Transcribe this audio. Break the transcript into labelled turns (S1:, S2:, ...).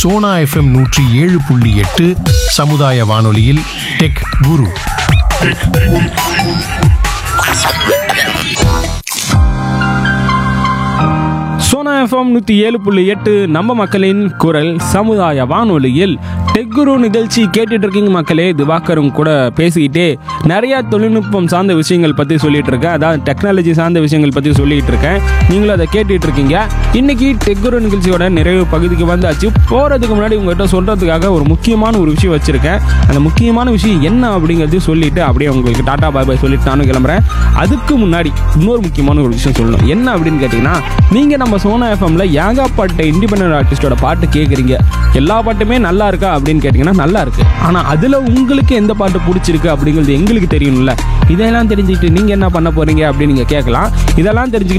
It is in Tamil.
S1: சோனா எஃப்எம் நூற்றி ஏழு புள்ளி எட்டு சமுதாய வானொலியில் டெக் குரு
S2: சோனா எஃப்எம் நூற்றி ஏழு புள்ளி எட்டு நம்ம மக்களின் குரல் சமுதாய வானொலியில் டெக்குரு நிகழ்ச்சி கேட்டுட்டு இருக்கீங்க மக்களே திவாகரும் கூட பேசிக்கிட்டே நிறைய தொழில்நுட்பம் சார்ந்த விஷயங்கள் பற்றி சொல்லிட்டு இருக்கேன் அதாவது டெக்னாலஜி சார்ந்த விஷயங்கள் பற்றி சொல்லிட்டு இருக்கேன் நீங்களும் அதை கேட்டுட்டு இருக்கீங்க இன்னைக்கு டெக்குரு நிகழ்ச்சியோட நிறைவு பகுதிக்கு வந்தாச்சு போகிறதுக்கு முன்னாடி உங்கள்கிட்ட சொல்கிறதுக்காக ஒரு முக்கியமான ஒரு விஷயம் வச்சுருக்கேன் அந்த முக்கியமான விஷயம் என்ன அப்படிங்கிறது சொல்லிட்டு அப்படியே உங்களுக்கு டாடா பாய் பாய் சொல்லிட்டு நானும் கிளம்புறேன் அதுக்கு முன்னாடி இன்னொரு முக்கியமான ஒரு விஷயம் சொல்லணும் என்ன அப்படின்னு கேட்டிங்கன்னா நீங்கள் நம்ம சோனா எஃப்எம்ல ஏகாப்பட்ட இண்டிபெண்டன்ட் ஆர்டிஸ்டோட பாட்டு கேட்குறீங்க எல்லா பாட்டுமே நல்லா இருக்கா அப்படின்னு கேட்டிங்கன்னா நல்லா இருக்கு ஆனால் அதில் உங்களுக்கு எந்த பாட்டு பிடிச்சிருக்கு அப்படிங்கிறது எங்களுக்கு தெரியணும்ல இதெல்லாம் தெரிஞ்சுக்கிட்டு நீங்கள் என்ன பண்ண போறீங்க அப்படின்னு நீங்கள் கேட்கலாம் இதெல்லாம் தெரிஞ்சுக்கிட்டு